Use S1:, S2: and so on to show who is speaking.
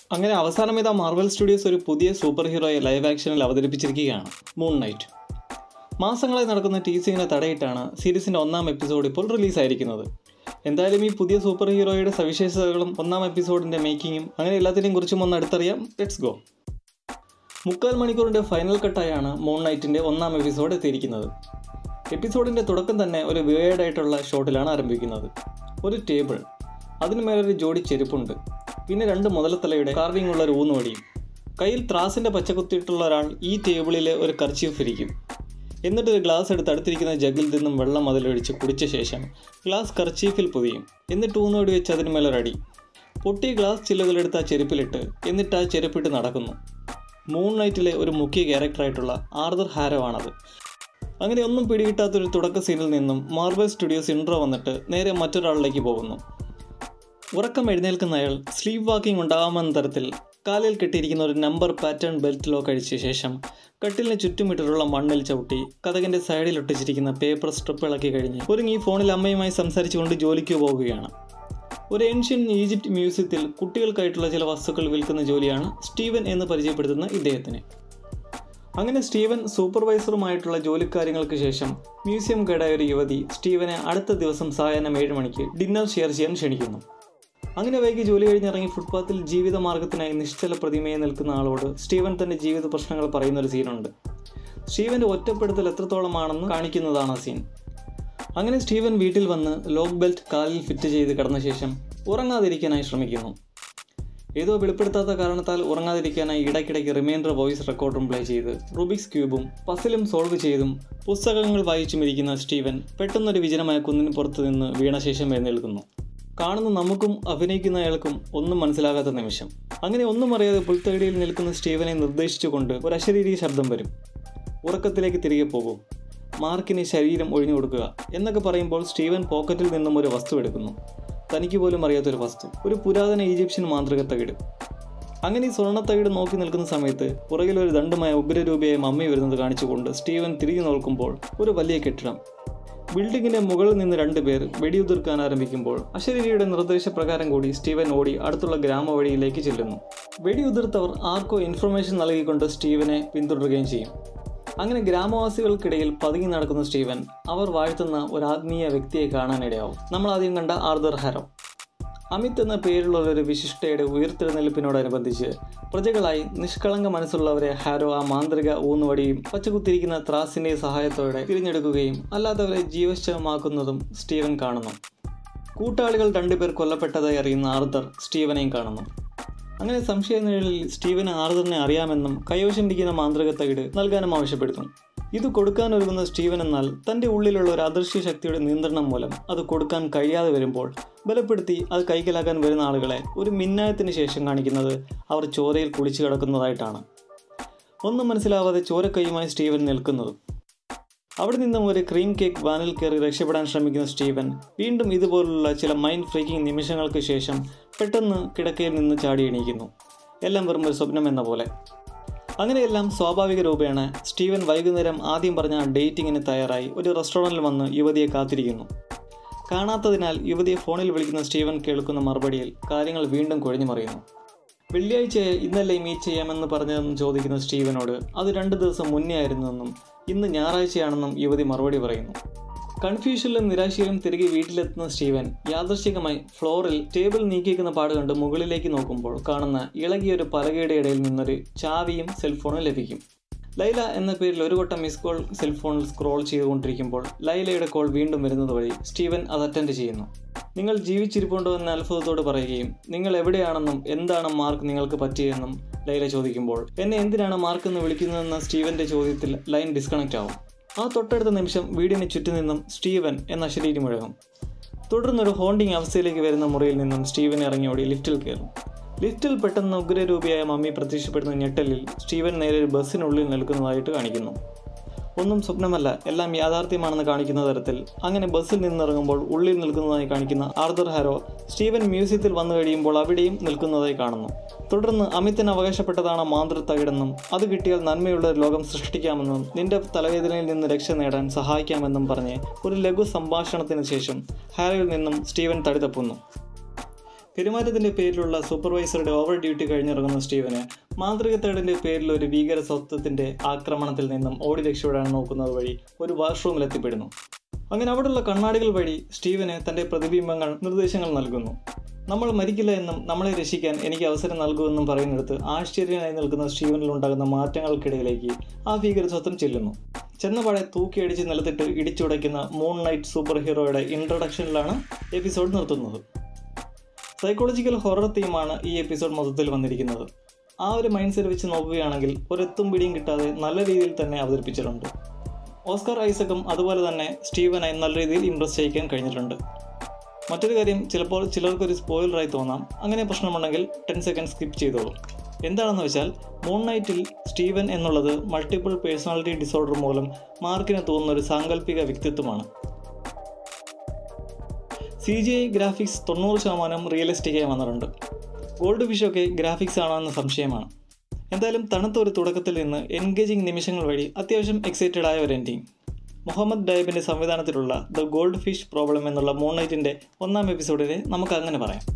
S1: അങ്ങനെ അവസാനം ഇതാ മാർവൽ സ്റ്റുഡിയോസ് ഒരു പുതിയ സൂപ്പർ ഹീറോയെ ലൈവ് ആക്ഷനിൽ അവതരിപ്പിച്ചിരിക്കുകയാണ് മൂൺ നൈറ്റ് മാസങ്ങളായി നടക്കുന്ന ടീസിങ്ങിനെ തടയിട്ടാണ് സീരീസിൻ്റെ ഒന്നാം എപ്പിസോഡ് ഇപ്പോൾ റിലീസായിരിക്കുന്നത് എന്തായാലും ഈ പുതിയ സൂപ്പർ ഹീറോയുടെ സവിശേഷതകളും ഒന്നാം എപ്പിസോഡിൻ്റെ മേക്കിങ്ങും അങ്ങനെ എല്ലാത്തിനെയും കുറിച്ചും ഒന്ന് അടുത്തറിയാം ലെറ്റ്സ് ഗോ മുക്കാൽ മണിക്കൂറിൻ്റെ ഫൈനൽ കട്ടായാണ് മൂൺ നൈറ്റിൻ്റെ ഒന്നാം എപ്പിസോഡ് എത്തിയിരിക്കുന്നത് എപ്പിസോഡിൻ്റെ തുടക്കം തന്നെ ഒരു വിവേഡായിട്ടുള്ള ഷോട്ടിലാണ് ആരംഭിക്കുന്നത് ഒരു ടേബിൾ അതിന് മേലൊരു ജോഡി ചെരുപ്പുണ്ട് പിന്നെ രണ്ട് മുതലത്തലയുടെ കാർവിംഗ് ഉള്ള ഒരു ഊന്നുവടിയും കയ്യിൽ ത്രാസിൻ്റെ പച്ചക്കുത്തിയിട്ടുള്ള ഒരാൾ ഈ ടേബിളിൽ ഒരു കർച്ചീഫ് ഇരിക്കും എന്നിട്ട് ഒരു ഗ്ലാസ് എടുത്ത് അടുത്തിരിക്കുന്ന ജഗിൽ നിന്നും വെള്ളം അതിലൊഴിച്ച് കുടിച്ച ശേഷം ഗ്ലാസ് കർച്ചീഫിൽ പൊതിയും എന്നിട്ട് ഊന്നുവടി വെച്ച് അതിന് മേലൊരടി പൊട്ടിയ ഗ്ലാസ് ചില്ലുകളെടുത്ത് ആ ചെരുപ്പിലിട്ട് എന്നിട്ട് ആ ചെരുപ്പിട്ട് നടക്കുന്നു മൂൺ നൈറ്റിലെ ഒരു മുഖ്യ ക്യാരക്ടറായിട്ടുള്ള ആർദർ ഹാരോ ആണത് അങ്ങനെ ഒന്നും പിടികിട്ടാത്തൊരു തുടക്ക സീനിൽ നിന്നും മാർബൽ സ്റ്റുഡിയോസ് ഇൻട്രോ വന്നിട്ട് നേരെ മറ്റൊരാളിലേക്ക് പോകുന്നു ഉറക്കം എഴുന്നേൽക്കുന്ന അയാൾ സ്ലീപ്പ് വാക്കിംഗ് ഉണ്ടാകാമെന്ന തരത്തിൽ കാലിൽ കെട്ടിയിരിക്കുന്ന ഒരു നമ്പർ പാറ്റേൺ ബെൽറ്റ് ലോക്ക് അഴിച്ച ശേഷം കട്ടിലിന് ചുറ്റുമിട്ടിട്ടുള്ള മണ്ണിൽ ചവിട്ടി കഥകിന്റെ സൈഡിൽ ഒട്ടിച്ചിരിക്കുന്ന പേപ്പർ സ്ട്രിപ്പ് ഇളക്കി കഴിഞ്ഞ് ഒരുങ്ങി ഫോണിൽ അമ്മയുമായി സംസാരിച്ചുകൊണ്ട് ജോലിക്ക് പോകുകയാണ് ഒരു ഏൻഷ്യൻ ഈജിപ്റ്റ് മ്യൂസിയത്തിൽ കുട്ടികൾക്കായിട്ടുള്ള ചില വസ്തുക്കൾ വിൽക്കുന്ന ജോലിയാണ് സ്റ്റീവൻ എന്ന് പരിചയപ്പെടുത്തുന്ന ഇദ്ദേഹത്തിന് അങ്ങനെ സ്റ്റീവൻ സൂപ്പർവൈസറുമായിട്ടുള്ള ജോലിക്കാര്യങ്ങൾക്ക് ശേഷം മ്യൂസിയം ഗൈഡായ ഒരു യുവതി സ്റ്റീവനെ അടുത്ത ദിവസം സായാഹ്നം ഏഴ് മണിക്ക് ഡിന്നർ ഷെയർ ചെയ്യാൻ ക്ഷണിക്കുന്നു അങ്ങനെ വൈകി ജോലി കഴിഞ്ഞിറങ്ങി ഫുട്പാത്തിൽ ജീവിത മാർഗത്തിനായി നിശ്ചല പ്രതിമയെ നിൽക്കുന്ന ആളോട് സ്റ്റീവൻ തന്റെ ജീവിത പ്രശ്നങ്ങൾ പറയുന്ന ഒരു സീനുണ്ട് സ്റ്റീവന്റെ ഒറ്റപ്പെടുത്തൽ എത്രത്തോളമാണെന്ന് കാണിക്കുന്നതാണ് ആ സീൻ അങ്ങനെ സ്റ്റീവൻ വീട്ടിൽ വന്ന് ലോക്ക് ബെൽറ്റ് കാലിൽ ഫിറ്റ് ചെയ്ത് കിടന്ന ശേഷം ഉറങ്ങാതിരിക്കാനായി ശ്രമിക്കുന്നു ഏതോ വെളിപ്പെടുത്താത്ത കാരണത്താൽ ഉറങ്ങാതിരിക്കാനായി ഇടയ്ക്കിടയ്ക്ക് റിമൈൻഡർ വോയിസ് റെക്കോർഡും പ്ലേ ചെയ്ത് റുബിക്സ് ക്യൂബും പസിലും സോൾവ് ചെയ്തും പുസ്തകങ്ങൾ വായിച്ചും ഇരിക്കുന്ന സ്റ്റീവൻ പെട്ടെന്നൊരു വിജനമായ കുന്നിന് പുറത്തു നിന്ന് വീണ ശേഷം എഴുന്നേൽക്കുന്നു കാണുന്ന നമുക്കും അഭിനയിക്കുന്ന അയാൾക്കും ഒന്നും മനസ്സിലാകാത്ത നിമിഷം അങ്ങനെ ഒന്നും അറിയാതെ പുൽത്തകടിയിൽ നിൽക്കുന്ന സ്റ്റീവനെ നിർദ്ദേശിച്ചുകൊണ്ട് ഒരു അശരീരി ശബ്ദം വരും ഉറക്കത്തിലേക്ക് തിരികെ പോകൂ മാർക്കിന് ശരീരം ഒഴിഞ്ഞു കൊടുക്കുക എന്നൊക്കെ പറയുമ്പോൾ സ്റ്റീവൻ പോക്കറ്റിൽ നിന്നും ഒരു വസ്തു എടുക്കുന്നു തനിക്ക് പോലും അറിയാത്തൊരു വസ്തു ഒരു പുരാതന ഈജിപ്ഷ്യൻ മാന്ത്രിക തകിട് അങ്ങനെ ഈ സ്വർണ്ണത്തകിട് നോക്കി നിൽക്കുന്ന സമയത്ത് പുറകിൽ ഒരു ദണ്ഡമായ ഉഗ്രരൂപിയായ മമ്മി വരുന്നത് കാണിച്ചുകൊണ്ട് സ്റ്റീവൻ തിരികെ നോക്കുമ്പോൾ ഒരു വലിയ കെട്ടിടം ബിൽഡിങ്ങിന്റെ മുകളിൽ നിന്ന് രണ്ടുപേർ വെടിയുതിർക്കാൻ ആരംഭിക്കുമ്പോൾ അശരീരിയുടെ നിർദ്ദേശപ്രകാരം കൂടി സ്റ്റീവൻ ഓടി അടുത്തുള്ള ഗ്രാമവഴിയിലേക്ക് ചെല്ലുന്നു വെടിയുതിർത്തവർ ആർക്കോ ഇൻഫർമേഷൻ നൽകിക്കൊണ്ട് സ്റ്റീവനെ പിന്തുടരുകയും ചെയ്യും അങ്ങനെ ഗ്രാമവാസികൾക്കിടയിൽ പതുങ്ങി നടക്കുന്ന സ്റ്റീവൻ അവർ വാഴ്ത്തുന്ന ഒരു ആത്മീയ വ്യക്തിയെ കാണാനിടയാവും നമ്മൾ ആദ്യം കണ്ട ആർദർ ഹരോ അമിത് എന്ന പേരുള്ള ഒരു വിശിഷ്ടയുടെ ഉയർത്തെഴുന്നേൽപ്പിനോടനുബന്ധിച്ച് പ്രജകളായി നിഷ്കളങ്ക മനസ്സുള്ളവരെ ഹാരോ ആ മാന്ത്രിക ഊന്നുവടിയും പച്ചകുത്തിരിക്കുന്ന ത്രാസിന്റെ സഹായത്തോടെ തിരഞ്ഞെടുക്കുകയും അല്ലാത്തവരെ ജീവശവമാക്കുന്നതും സ്റ്റീവൻ കാണുന്നു കൂട്ടാളികൾ രണ്ടുപേർ കൊല്ലപ്പെട്ടതായി അറിയുന്ന ആർദർ സ്റ്റീവനെയും കാണുന്നു അങ്ങനെ സംശയനിഴലിൽ സ്റ്റീവന് ആർദറിനെ അറിയാമെന്നും കൈവശമിരിക്കുന്ന മാന്ത്രിക തകിട് നൽകാനും ആവശ്യപ്പെടുന്നു ഇത് കൊടുക്കാൻ ഒരുങ്ങുന്ന സ്റ്റീവൻ എന്നാൽ തന്റെ ഉള്ളിലുള്ള ഒരു അദൃശ്യ ശക്തിയുടെ നിയന്ത്രണം മൂലം അത് കൊടുക്കാൻ കഴിയാതെ വരുമ്പോൾ ബലപ്പെടുത്തി അത് കൈക്കലാക്കാൻ വരുന്ന ആളുകളെ ഒരു മിന്നായത്തിന് ശേഷം കാണിക്കുന്നത് അവർ ചോരയിൽ കുളിച്ചു കിടക്കുന്നതായിട്ടാണ് ഒന്നും മനസ്സിലാവാതെ ചോരക്കൈയുമായി സ്റ്റീവൻ നിൽക്കുന്നത് അവിടെ നിന്നും ഒരു ക്രീം കേക്ക് വാനിൽ കയറി രക്ഷപ്പെടാൻ ശ്രമിക്കുന്ന സ്റ്റീവൻ വീണ്ടും ഇതുപോലുള്ള ചില മൈൻഡ് ഫ്രീക്കിംഗ് നിമിഷങ്ങൾക്ക് ശേഷം പെട്ടെന്ന് കിടക്കയിൽ നിന്ന് ചാടി എണീക്കുന്നു എല്ലാം വെറും ഒരു സ്വപ്നം എന്ന പോലെ അങ്ങനെയെല്ലാം സ്വാഭാവിക രൂപേണ സ്റ്റീവൻ വൈകുന്നേരം ആദ്യം പറഞ്ഞ ഡേറ്റിങ്ങിന് തയ്യാറായി ഒരു റെസ്റ്റോറൻറ്റിൽ വന്ന് യുവതിയെ കാത്തിരിക്കുന്നു കാണാത്തതിനാൽ യുവതിയെ ഫോണിൽ വിളിക്കുന്ന സ്റ്റീവൻ കേൾക്കുന്ന മറുപടിയിൽ കാര്യങ്ങൾ വീണ്ടും കുഴഞ്ഞു മറിയുന്നു വെള്ളിയാഴ്ച ഇന്നല്ലേ മീറ്റ് ചെയ്യാമെന്ന് പറഞ്ഞതെന്ന് ചോദിക്കുന്ന സ്റ്റീവനോട് അത് രണ്ട് ദിവസം മുന്നേ ആയിരുന്നുവെന്നും ഇന്ന് ഞായറാഴ്ചയാണെന്നും യുവതി മറുപടി പറയുന്നു കൺഫ്യൂഷനിലും നിരാശയിലും തിരികെ വീട്ടിലെത്തുന്ന സ്റ്റീവൻ യാദൃശ്ചികമായി ഫ്ലോറിൽ ടേബിൾ നീക്കിയിരിക്കുന്ന പാട് കണ്ട് മുകളിലേക്ക് നോക്കുമ്പോൾ കാണുന്ന ഇളകിയൊരു പലകയുടെ ഇടയിൽ നിന്നൊരു ചാവിയും സെൽഫോണും ലഭിക്കും ലൈല എന്ന പേരിൽ ഒരു വട്ടം മിസ് കോൾ സെൽഫോണിൽ സ്ക്രോൾ ചെയ്തുകൊണ്ടിരിക്കുമ്പോൾ ലൈലയുടെ കോൾ വീണ്ടും വരുന്നത് വഴി സ്റ്റീവൻ അത് അറ്റൻഡ് ചെയ്യുന്നു നിങ്ങൾ ജീവിച്ചിരിപ്പുണ്ടോ എന്ന അത്ഭുതത്തോട് പറയുകയും നിങ്ങൾ എവിടെയാണെന്നും എന്താണ് മാർക്ക് നിങ്ങൾക്ക് പറ്റിയതെന്നും ലൈല ചോദിക്കുമ്പോൾ എന്നെ എന്തിനാണ് മാർക്ക് എന്ന് വിളിക്കുന്നതെന്ന സ്റ്റീവന്റെ ചോദ്യത്തിൽ ലൈൻ ഡിസ്കണക്റ്റ് ആവും ആ തൊട്ടടുത്ത നിമിഷം വീടിന് ചുറ്റും നിന്നും സ്റ്റീവൻ എന്ന ശരീരം മുഴങ്ങും തുടർന്നൊരു ഹോണ്ടിങ് അവസ്ഥയിലേക്ക് വരുന്ന മുറിയിൽ നിന്നും സ്റ്റീവൻ ഇറങ്ങിയോടി ലിഫ്റ്റിൽ കയറും ലിഫ്റ്റിൽ പെട്ടെന്ന് ഉഗ്രരൂപിയായ മമ്മി പ്രത്യക്ഷപ്പെടുന്ന ഞെട്ടലിൽ സ്റ്റീവൻ നേരെ ഒരു ബസ്സിനുള്ളിൽ നിൽക്കുന്നതായിട്ട് കാണിക്കുന്നു ഒന്നും സ്വപ്നമല്ല എല്ലാം യാഥാർത്ഥ്യമാണെന്ന് കാണിക്കുന്ന തരത്തിൽ അങ്ങനെ ബസ്സിൽ നിന്നിറങ്ങുമ്പോൾ ഉള്ളിൽ നിൽക്കുന്നതായി കാണിക്കുന്ന ആർദർ ഹാരോ സ്റ്റീവൻ മ്യൂസിയത്തിൽ വന്നു കഴിയുമ്പോൾ അവിടെയും നിൽക്കുന്നതായി കാണുന്നു തുടർന്ന് അമിത്തിന് അവകാശപ്പെട്ടതാണ് മാതൃ തകിടെന്നും അത് കിട്ടിയാൽ നന്മയുള്ള ഒരു ലോകം സൃഷ്ടിക്കാമെന്നും നിന്റെ തലവേദനയിൽ നിന്ന് രക്ഷ നേടാൻ സഹായിക്കാമെന്നും പറഞ്ഞ് ഒരു ലഘു സംഭാഷണത്തിന് ശേഷം ഹാരോയിൽ നിന്നും സ്റ്റീവൻ തടി തപ്പുന്നു പെരുമാറ്റത്തിന്റെ പേരിലുള്ള സൂപ്പർവൈസറുടെ ഓവർ ഡ്യൂട്ടി കഴിഞ്ഞിറങ്ങുന്ന സ്റ്റീവന് മാന്ത്രികത്തേടിന്റെ പേരിൽ ഒരു ഭീകര സ്വത്വത്തിന്റെ ആക്രമണത്തിൽ നിന്നും ഓടി രക്ഷപ്പെടാൻ നോക്കുന്നത് വഴി ഒരു വാഷ്റൂമിൽ എത്തിപ്പെടുന്നു അങ്ങനെ അവിടെയുള്ള കണ്ണാടികൾ വഴി സ്റ്റീവന് തന്റെ പ്രതിബിംബങ്ങൾ നിർദ്ദേശങ്ങൾ നൽകുന്നു നമ്മൾ മരിക്കില്ല എന്നും നമ്മളെ രക്ഷിക്കാൻ എനിക്ക് അവസരം നൽകുമെന്നും പറയുന്നിടത്ത് ആശ്ചര്യനായി നിൽക്കുന്ന സ്റ്റീവനിൽ ഉണ്ടാകുന്ന മാറ്റങ്ങൾക്കിടയിലേക്ക് ആ ഭീകരസ്വത്വം ചെല്ലുന്നു ചെന്നപാടെ തൂക്കിയടിച്ച് നിലത്തിട്ട് ഇടിച്ചുടയ്ക്കുന്ന മൂൺ നൈറ്റ് സൂപ്പർ ഹീറോയുടെ ഇൻട്രൊഡക്ഷനിലാണ് എപ്പിസോഡ് നിർത്തുന്നത് സൈക്കോളജിക്കൽ ഹൊറർ തീമാണ് ഈ എപ്പിസോഡ് മൊത്തത്തിൽ വന്നിരിക്കുന്നത് ആ ഒരു മൈൻഡ് സെറ്റ് വെച്ച് നോക്കുകയാണെങ്കിൽ ഒരെത്തും പിടിയും കിട്ടാതെ നല്ല രീതിയിൽ തന്നെ അവതരിപ്പിച്ചിട്ടുണ്ട് ഓസ്കാർ ഐസക്കും അതുപോലെ തന്നെ സ്റ്റീവനെ നല്ല രീതിയിൽ ഇംപ്രസ് ചെയ്യിക്കാൻ കഴിഞ്ഞിട്ടുണ്ട് മറ്റൊരു കാര്യം ചിലപ്പോൾ ചിലർക്കൊരു സ്പോയിലറായി തോന്നാം അങ്ങനെ പ്രശ്നമുണ്ടെങ്കിൽ ടെൻ സെക്കൻഡ് സ്കിപ്പ് ചെയ്തോളൂ എന്താണെന്ന് വെച്ചാൽ മൂൺ നൈറ്റിൽ സ്റ്റീവൻ എന്നുള്ളത് മൾട്ടിപ്പിൾ പേഴ്സണാലിറ്റി ഡിസോർഡർ മൂലം മാർക്കിന് തോന്നുന്ന ഒരു സാങ്കല്പിക വ്യക്തിത്വമാണ് സി ജി ഐ ഗ്രാഫിക്സ് തൊണ്ണൂറ് ശതമാനം റിയലിസ്റ്റിക്കായി വന്നിട്ടുണ്ട് ഗോൾഡ് ഫിഷൊക്കെ ഗ്രാഫിക്സ് ആണോ എന്ന സംശയമാണ് എന്തായാലും തണുത്ത ഒരു തുടക്കത്തിൽ നിന്ന് എൻഗേജിങ് നിമിഷങ്ങൾ വഴി അത്യാവശ്യം എക്സൈറ്റഡ് ആയ ഒരു എൻഡിങ് മുഹമ്മദ് ഡൈബിൻ്റെ സംവിധാനത്തിലുള്ള ദ ഗോൾഡ് ഫിഷ് പ്രോബ്ലം എന്നുള്ള മൂൺ നൈറ്റിൻ്റെ ഒന്നാം എപ്പിസോഡിനെ നമുക്ക് അങ്ങനെ പറയാം